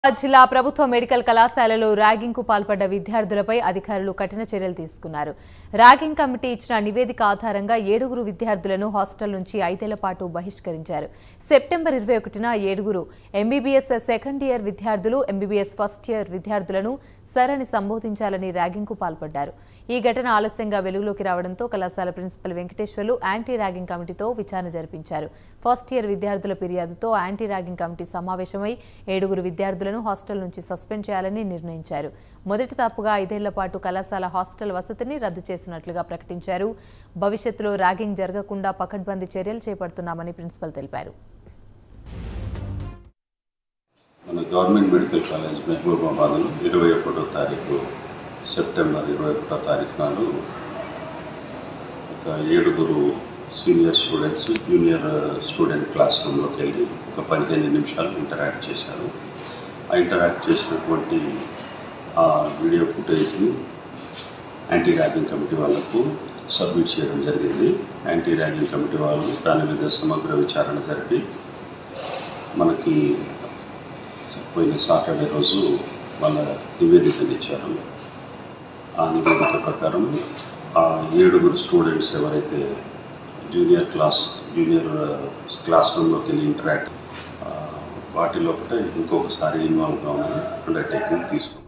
జిల్లా ప్రభుత్వ మెడికల్ కళాశాలలో ర్యాగింగ్ కు పాల్పడ్డ విద్యార్థులపై అధికారులు కఠిన చర్యలు తీసుకున్నారు ర్యాగింగ్ కమిటీ ఇచ్చిన నివేదిక ఆధారంగా ఏడుగురు విద్యార్థులను హాస్టల్ నుంచి ఐదేళ్ల పాటు బహిష్కరించారు సెప్టెంబర్ ఇరవై ఒకటిన ఏడుగురు ఎంబీబీఎస్ సెకండ్ ఇయర్ విద్యార్థులు ఎంబీబీఎస్ ఫస్ట్ ఇయర్ విద్యార్థులను సర్ అని సంబోధించాలని ర్యాగింగ్ కు పాల్పడ్డారు ఈ ఘటన ఆలస్యంగా వెలుగులోకి రావడంతో కళాశాల ప్రిన్సిపల్ వెంకటేశ్వర్లు యాంటీ ర్యాగింగ్ కమిటీతో విచారణ జరిపించారు ఫస్ట్ ఇయర్ విద్యార్థుల ఫిర్యాదుతో యాంటీ ర్యాగింగ్ కమిటీ సమావేశమై ఏడుగురు విద్యార్థులను హాస్టల్ నుంచి సస్పెండ్ చేయాలని నిర్ణయించారు మొదటి తప్పుగా ఐదేళ్ల పాటు కళాశాల హాస్టల్ వసతిని రద్దు చేసినట్లుగా ప్రకటించారు భవిష్యత్తులో ర్యాగింగ్ జరగకుండా పకడ్బందీ చర్యలు చేపడుతున్నామని ప్రిన్సిపల్ తెలిపారు మన గవర్నమెంట్ మెడికల్ కాలేజ్ మహబూబాబాద్లో ఇరవై ఒకటో తారీఖు సెప్టెంబర్ ఇరవై ఒకటో తారీఖు నాడు ఒక ఏడుగురు senior students junior student class రూమ్లోకి వెళ్ళి ఒక పదిహేను నిమిషాలు ఇంటరాక్ట్ చేశారు ఆ ఇంటరాక్ట్ చేసినటువంటి ఆ వీడియో ఫుటేజ్ని యాంటీ ర్యాగింగ్ కమిటీ వాళ్ళకు సబ్మిట్ చేయడం జరిగింది యాంటీ ర్యాగింగ్ కమిటీ వాళ్ళు దాని మీద సమగ్ర విచారణ జరిపి మనకి పోయిన సాటర్డే రోజు వాళ్ళ నివేదికను ఇచ్చారు ఆ నివేదిక ప్రకారం ఆ ఏడుగురు స్టూడెంట్స్ ఎవరైతే జూనియర్ క్లాస్ జూనియర్ క్లాస్ రూమ్లోకి వెళ్ళి ఇంటరాక్ట్ వాటిలో ఒకటే ఇంకొకసారి ఇన్వాల్వ్ కావాలని అండర్టేకింగ్ తీసుకున్నాం